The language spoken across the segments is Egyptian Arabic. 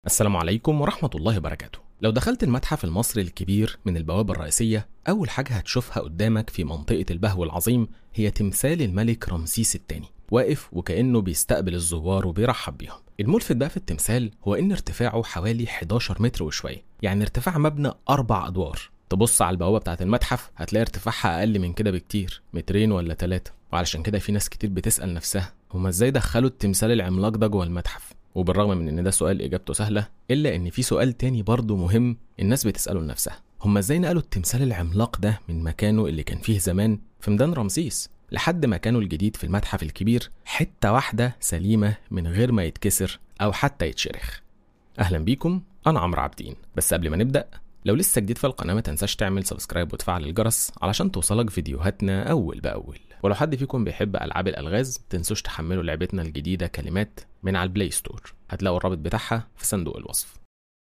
السلام عليكم ورحمة الله وبركاته لو دخلت المتحف المصري الكبير من البوابة الرئيسية أول حاجة هتشوفها قدامك في منطقة البهو العظيم هي تمثال الملك رمسيس الثاني واقف وكأنه بيستقبل الزوار وبيرحب بيهم الملفت بقى في التمثال هو إن ارتفاعه حوالي 11 متر وشوية يعني ارتفاع مبنى أربع أدوار تبص على البوابة بتاعة المتحف هتلاقي ارتفاعها أقل من كده بكتير مترين ولا ثلاثة وعلشان كده في ناس كتير بتسأل نفسها هما ازاي دخلوا التمثال العملاق ده جوه المتحف وبالرغم من ان ده سؤال اجابته سهله الا ان في سؤال تاني برضه مهم الناس بتساله لنفسها هما ازاي نقلوا التمثال العملاق ده من مكانه اللي كان فيه زمان في ميدان رمسيس لحد مكانه الجديد في المتحف الكبير حته واحده سليمه من غير ما يتكسر او حتى يتشرخ اهلا بيكم انا عمرو عابدين بس قبل ما نبدا لو لسه جديد في القناه ما تنساش تعمل سبسكرايب وتفعل الجرس علشان توصلك فيديوهاتنا اول باول ولو حد فيكم بيحب العاب الالغاز تنسوش تحملوا لعبتنا الجديده كلمات من على البلاي ستور هتلاقوا الرابط بتاعها في صندوق الوصف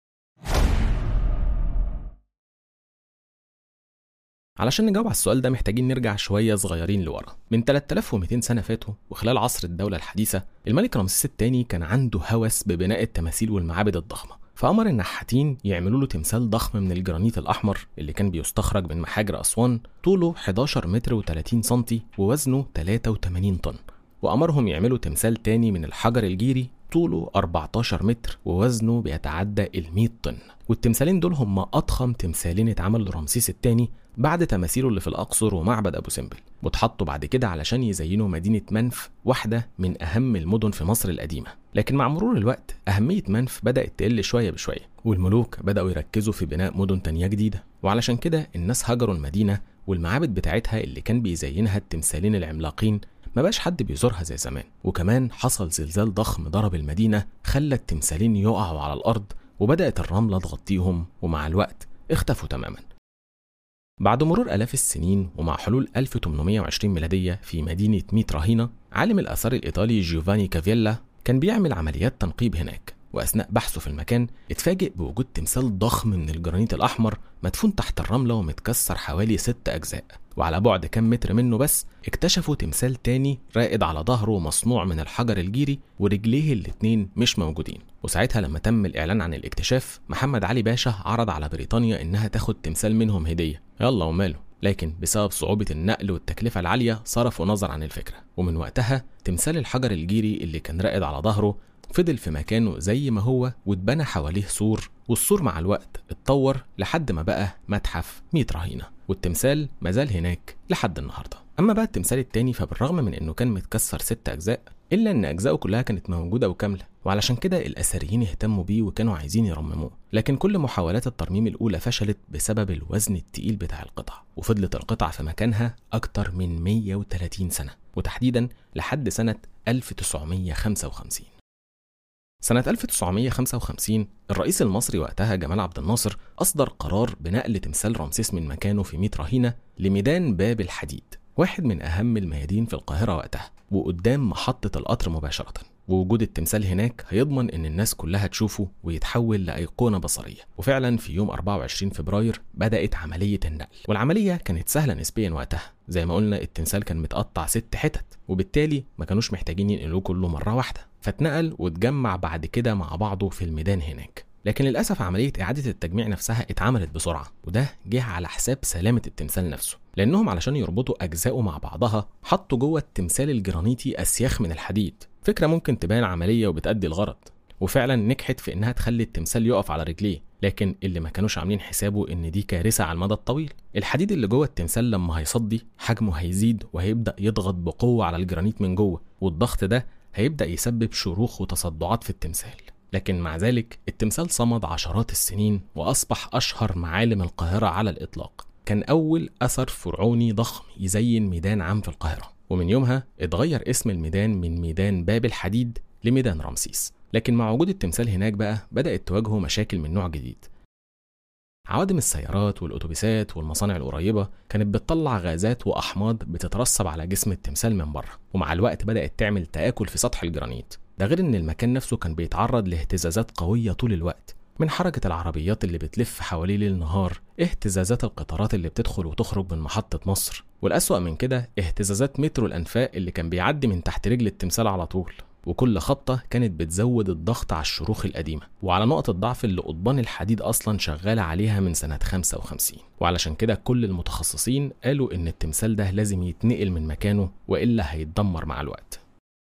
علشان نجاوب على السؤال ده محتاجين نرجع شويه صغيرين لورا من 3200 سنه فاتوا وخلال عصر الدوله الحديثه الملك رمسيس الثاني كان عنده هوس ببناء التماثيل والمعابد الضخمه فأمر النحاتين يعملوا له تمثال ضخم من الجرانيت الأحمر اللي كان بيستخرج من محاجر أسوان طوله 11 متر و30 سنتي ووزنه 83 طن وأمرهم يعملوا تمثال تاني من الحجر الجيري طوله 14 متر ووزنه بيتعدى ال 100 طن والتمثالين دول هم أضخم تمثالين اتعملوا لرمسيس الثاني بعد تماثيله اللي في الأقصر ومعبد أبو سمبل واتحطوا بعد كده علشان يزينوا مدينة منف واحدة من أهم المدن في مصر القديمة لكن مع مرور الوقت أهمية منف بدأت تقل شوية بشوية والملوك بدأوا يركزوا في بناء مدن تانية جديدة وعلشان كده الناس هجروا المدينة والمعابد بتاعتها اللي كان بيزينها التمثالين العملاقين ما بقاش حد بيزورها زي زمان وكمان حصل زلزال ضخم ضرب المدينة خلى التمثالين يقعوا على الأرض وبدأت الرملة تغطيهم ومع الوقت اختفوا تماما بعد مرور آلاف السنين ومع حلول 1820 ميلادية في مدينة ميت رهينة عالم الآثار الإيطالي جيوفاني كافييلا كان بيعمل عمليات تنقيب هناك وأثناء بحثه في المكان اتفاجئ بوجود تمثال ضخم من الجرانيت الأحمر مدفون تحت الرملة ومتكسر حوالي ست أجزاء وعلى بعد كام متر منه بس اكتشفوا تمثال تاني راقد على ظهره مصنوع من الحجر الجيري ورجليه الاتنين مش موجودين وساعتها لما تم الإعلان عن الاكتشاف محمد علي باشا عرض على بريطانيا إنها تاخد تمثال منهم هدية يلا وماله لكن بسبب صعوبة النقل والتكلفة العالية صرفوا نظر عن الفكرة ومن وقتها تمثال الحجر الجيري اللي كان راقد على ظهره فضل في مكانه زي ما هو واتبنى حواليه سور والسور مع الوقت اتطور لحد ما بقى متحف 100 رهينة والتمثال مازال هناك لحد النهاردة أما بقى التمثال التاني فبالرغم من إنه كان متكسر ست أجزاء إلا إن أجزاؤه كلها كانت موجودة وكاملة وعلشان كده الأثريين اهتموا بيه وكانوا عايزين يرمموه لكن كل محاولات الترميم الأولى فشلت بسبب الوزن التقيل بتاع القطع وفضلت القطع في مكانها أكتر من 130 سنة وتحديدا لحد سنة 1955 سنة 1955 الرئيس المصري وقتها جمال عبد الناصر أصدر قرار بنقل تمثال رمسيس من مكانه في ميت رهينة لميدان باب الحديد واحد من أهم الميادين في القاهرة وقتها وقدام محطة القطر مباشرة ووجود التمثال هناك هيضمن ان الناس كلها تشوفه ويتحول لايقونه بصريه وفعلا في يوم 24 فبراير بدات عمليه النقل والعمليه كانت سهله نسبيا وقتها زي ما قلنا التمثال كان متقطع ست حتت وبالتالي ما كانوش محتاجين ينقلوه كله مره واحده فاتنقل واتجمع بعد كده مع بعضه في الميدان هناك لكن للأسف عملية إعادة التجميع نفسها اتعملت بسرعة وده جه على حساب سلامة التمثال نفسه لأنهم علشان يربطوا أجزائه مع بعضها حطوا جوه التمثال الجرانيتي أسياخ من الحديد فكرة ممكن تبان عملية وبتأدي الغرض وفعلا نجحت في انها تخلي التمثال يقف على رجليه لكن اللي ما كانوش عاملين حسابه ان دي كارثه على المدى الطويل الحديد اللي جوه التمثال لما هيصدي حجمه هيزيد وهيبدا يضغط بقوه على الجرانيت من جوه والضغط ده هيبدا يسبب شروخ وتصدعات في التمثال لكن مع ذلك التمثال صمد عشرات السنين واصبح اشهر معالم القاهره على الاطلاق كان اول اثر فرعوني ضخم يزين ميدان عام في القاهره ومن يومها اتغير اسم الميدان من ميدان باب الحديد لميدان رمسيس لكن مع وجود التمثال هناك بقى بدأت تواجهه مشاكل من نوع جديد عوادم السيارات والأتوبيسات والمصانع القريبة كانت بتطلع غازات وأحماض بتترسب على جسم التمثال من بره ومع الوقت بدأت تعمل تآكل في سطح الجرانيت ده غير إن المكان نفسه كان بيتعرض لاهتزازات قوية طول الوقت من حركة العربيات اللي بتلف حواليه ليل نهار اهتزازات القطارات اللي بتدخل وتخرج من محطة مصر والأسوأ من كده اهتزازات مترو الأنفاق اللي كان بيعدي من تحت رجل التمثال على طول وكل خبطة كانت بتزود الضغط على الشروخ القديمة وعلى نقط الضعف اللي قضبان الحديد أصلا شغالة عليها من سنة 55 وعلشان كده كل المتخصصين قالوا إن التمثال ده لازم يتنقل من مكانه وإلا هيتدمر مع الوقت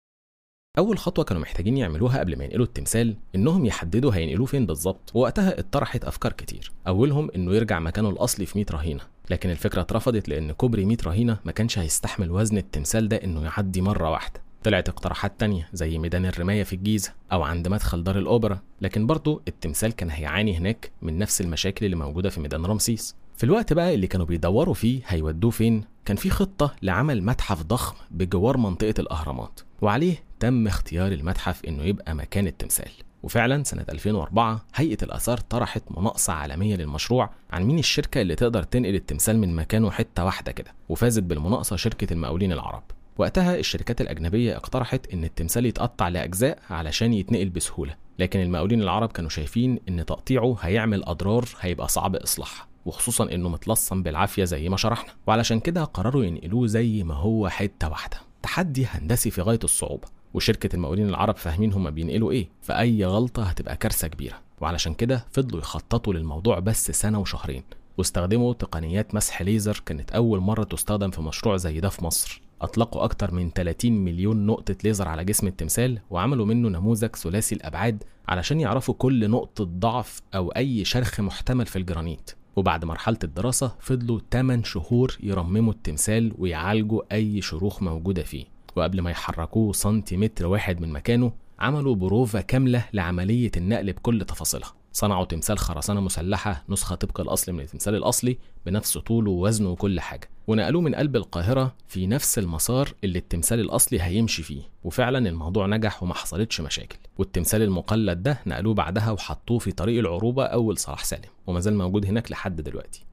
أول خطوة كانوا محتاجين يعملوها قبل ما ينقلوا التمثال إنهم يحددوا هينقلوه فين بالظبط، ووقتها اتطرحت أفكار كتير، أولهم إنه يرجع مكانه الأصلي في 100 رهينة، لكن الفكرة اترفضت لأن كوبري 100 رهينة ما كانش هيستحمل وزن التمثال ده إنه يعدي مرة واحدة. طلعت اقتراحات تانية زي ميدان الرماية في الجيزة أو عند مدخل دار الأوبرا، لكن برضه التمثال كان هيعاني هناك من نفس المشاكل اللي موجودة في ميدان رمسيس. في الوقت بقى اللي كانوا بيدوروا فيه هيودوه فين كان في خطة لعمل متحف ضخم بجوار منطقة الأهرامات وعليه تم اختيار المتحف إنه يبقى مكان التمثال وفعلا سنة 2004 هيئة الآثار طرحت مناقصة عالمية للمشروع عن مين الشركة اللي تقدر تنقل التمثال من مكانه حتة واحدة كده وفازت بالمناقصة شركة المقاولين العرب وقتها الشركات الأجنبية اقترحت إن التمثال يتقطع لأجزاء علشان يتنقل بسهولة لكن المقاولين العرب كانوا شايفين إن تقطيعه هيعمل أضرار هيبقى صعب إصلاحها وخصوصا انه متلصم بالعافيه زي ما شرحنا وعلشان كده قرروا ينقلوه زي ما هو حته واحده تحدي هندسي في غايه الصعوبه وشركه المقاولين العرب فاهمين هما بينقلوا ايه فاي غلطه هتبقى كارثه كبيره وعلشان كده فضلوا يخططوا للموضوع بس سنه وشهرين واستخدموا تقنيات مسح ليزر كانت اول مره تستخدم في مشروع زي ده في مصر أطلقوا أكتر من 30 مليون نقطة ليزر على جسم التمثال وعملوا منه نموذج ثلاثي الأبعاد علشان يعرفوا كل نقطة ضعف أو أي شرخ محتمل في الجرانيت وبعد مرحلة الدراسة فضلوا 8 شهور يرمموا التمثال ويعالجوا أي شروخ موجودة فيه وقبل ما يحركوه سنتيمتر واحد من مكانه عملوا بروفة كاملة لعملية النقل بكل تفاصيلها صنعوا تمثال خرسانة مسلحة نسخة طبق الأصل من التمثال الأصلي بنفس طوله ووزنه وكل حاجة ونقلوه من قلب القاهرة في نفس المسار اللي التمثال الأصلي هيمشي فيه وفعلا الموضوع نجح وما حصلتش مشاكل والتمثال المقلد ده نقلوه بعدها وحطوه في طريق العروبة أول صلاح سالم وما زال موجود هناك لحد دلوقتي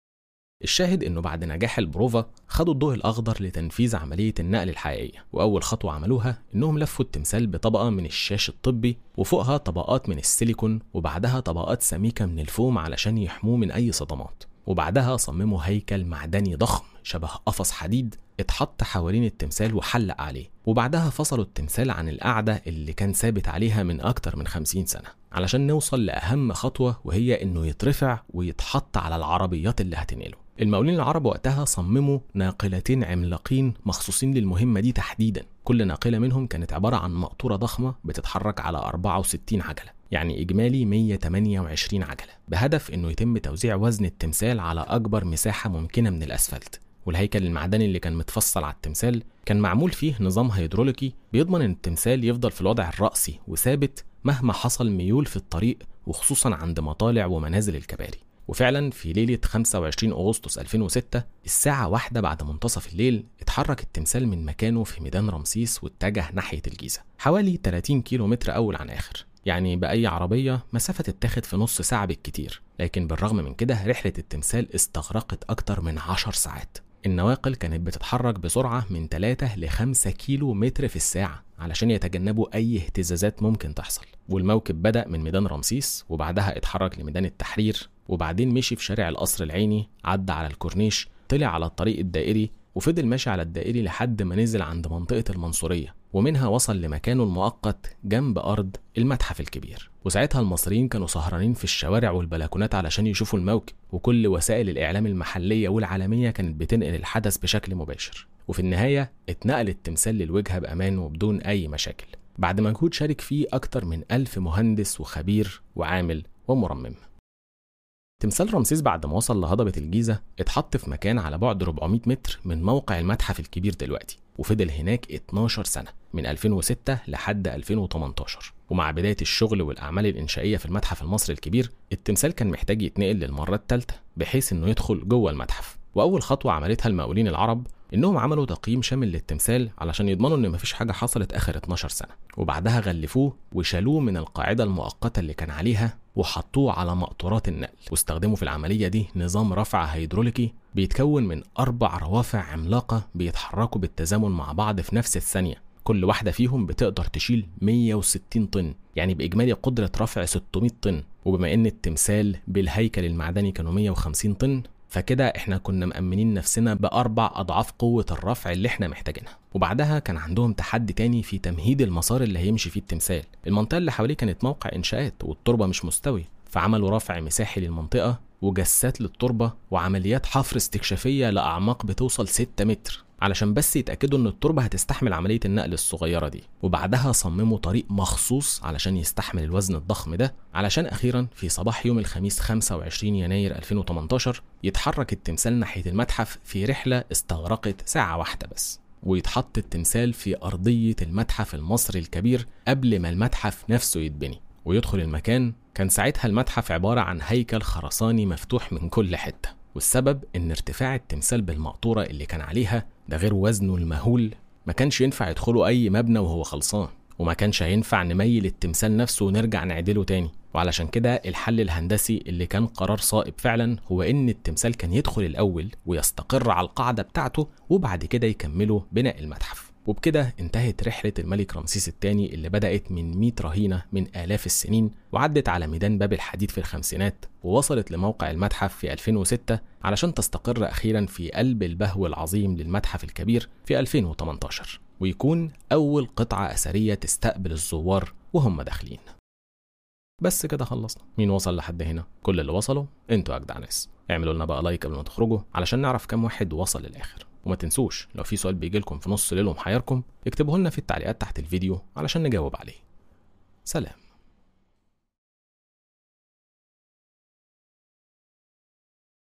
الشاهد انه بعد نجاح البروفا خدوا الضوء الاخضر لتنفيذ عمليه النقل الحقيقيه واول خطوه عملوها انهم لفوا التمثال بطبقه من الشاش الطبي وفوقها طبقات من السيليكون وبعدها طبقات سميكه من الفوم علشان يحموه من اي صدمات وبعدها صمموا هيكل معدني ضخم شبه قفص حديد اتحط حوالين التمثال وحلق عليه وبعدها فصلوا التمثال عن القعدة اللي كان ثابت عليها من أكتر من خمسين سنة علشان نوصل لأهم خطوة وهي إنه يترفع ويتحط على العربيات اللي هتنقله المقاولين العرب وقتها صمموا ناقلتين عملاقين مخصوصين للمهمة دي تحديدا كل ناقلة منهم كانت عبارة عن مقطورة ضخمة بتتحرك على 64 عجلة يعني إجمالي 128 عجلة بهدف إنه يتم توزيع وزن التمثال على أكبر مساحة ممكنة من الأسفلت والهيكل المعدني اللي كان متفصل على التمثال كان معمول فيه نظام هيدروليكي بيضمن ان التمثال يفضل في الوضع الرأسي وثابت مهما حصل ميول في الطريق وخصوصا عند مطالع ومنازل الكباري وفعلا في ليلة 25 أغسطس 2006 الساعة واحدة بعد منتصف الليل اتحرك التمثال من مكانه في ميدان رمسيس واتجه ناحية الجيزة حوالي 30 كيلو متر أول عن آخر يعني بأي عربية مسافة تتاخد في نص ساعة بالكتير لكن بالرغم من كده رحلة التمثال استغرقت أكتر من 10 ساعات النواقل كانت بتتحرك بسرعة من 3 ل 5 كيلو متر في الساعة علشان يتجنبوا أي اهتزازات ممكن تحصل والموكب بدأ من ميدان رمسيس وبعدها اتحرك لميدان التحرير وبعدين مشي في شارع القصر العيني عدى على الكورنيش طلع على الطريق الدائري وفضل ماشي على الدائري لحد ما نزل عند منطقة المنصورية ومنها وصل لمكانه المؤقت جنب أرض المتحف الكبير وساعتها المصريين كانوا سهرانين في الشوارع والبلكونات علشان يشوفوا الموكب وكل وسائل الإعلام المحلية والعالمية كانت بتنقل الحدث بشكل مباشر وفي النهاية اتنقل التمثال للوجهة بأمان وبدون أي مشاكل بعد مجهود شارك فيه أكتر من ألف مهندس وخبير وعامل ومرمم تمثال رمسيس بعد ما وصل لهضبة الجيزة اتحط في مكان على بعد 400 متر من موقع المتحف الكبير دلوقتي وفضل هناك 12 سنة من 2006 لحد 2018 ومع بداية الشغل والأعمال الإنشائية في المتحف المصري الكبير التمثال كان محتاج يتنقل للمرة الثالثة بحيث إنه يدخل جوه المتحف وأول خطوة عملتها المقاولين العرب إنهم عملوا تقييم شامل للتمثال علشان يضمنوا إن مفيش حاجة حصلت آخر 12 سنة وبعدها غلفوه وشالوه من القاعدة المؤقتة اللي كان عليها وحطوه على مقطورات النقل واستخدموا في العملية دي نظام رفع هيدروليكي بيتكون من أربع روافع عملاقة بيتحركوا بالتزامن مع بعض في نفس الثانية كل واحدة فيهم بتقدر تشيل 160 طن يعني بإجمالي قدرة رفع 600 طن وبما إن التمثال بالهيكل المعدني كانوا 150 طن فكده احنا كنا مأمنين نفسنا بأربع أضعاف قوة الرفع اللي احنا محتاجينها وبعدها كان عندهم تحدي تاني في تمهيد المسار اللي هيمشي فيه التمثال المنطقة اللي حواليه كانت موقع إنشاءات والتربة مش مستوي فعملوا رفع مساحي للمنطقة وجسات للتربة وعمليات حفر استكشافية لأعماق بتوصل 6 متر علشان بس يتأكدوا إن التربة هتستحمل عملية النقل الصغيرة دي وبعدها صمموا طريق مخصوص علشان يستحمل الوزن الضخم ده علشان أخيرا في صباح يوم الخميس 25 يناير 2018 يتحرك التمثال ناحية المتحف في رحلة استغرقت ساعة واحدة بس ويتحط التمثال في أرضية المتحف المصري الكبير قبل ما المتحف نفسه يتبني ويدخل المكان كان ساعتها المتحف عبارة عن هيكل خرساني مفتوح من كل حتة والسبب إن ارتفاع التمثال بالمقطورة اللي كان عليها ده غير وزنه المهول ما كانش ينفع يدخله أي مبنى وهو خلصان وما كانش هينفع نميل التمثال نفسه ونرجع نعدله تاني وعلشان كده الحل الهندسي اللي كان قرار صائب فعلا هو ان التمثال كان يدخل الاول ويستقر على القاعده بتاعته وبعد كده يكملوا بناء المتحف وبكده انتهت رحلة الملك رمسيس الثاني اللي بدأت من 100 رهينة من آلاف السنين وعدت على ميدان باب الحديد في الخمسينات ووصلت لموقع المتحف في 2006 علشان تستقر أخيرا في قلب البهو العظيم للمتحف الكبير في 2018 ويكون أول قطعة أثرية تستقبل الزوار وهم داخلين بس كده خلصنا مين وصل لحد هنا كل اللي وصلوا انتوا اجدع ناس اعملوا لنا بقى لايك قبل ما تخرجوا علشان نعرف كام واحد وصل للاخر وما تنسوش لو في سؤال بيجي لكم في نص ليل ومحيركم اكتبوه لنا في التعليقات تحت الفيديو علشان نجاوب عليه سلام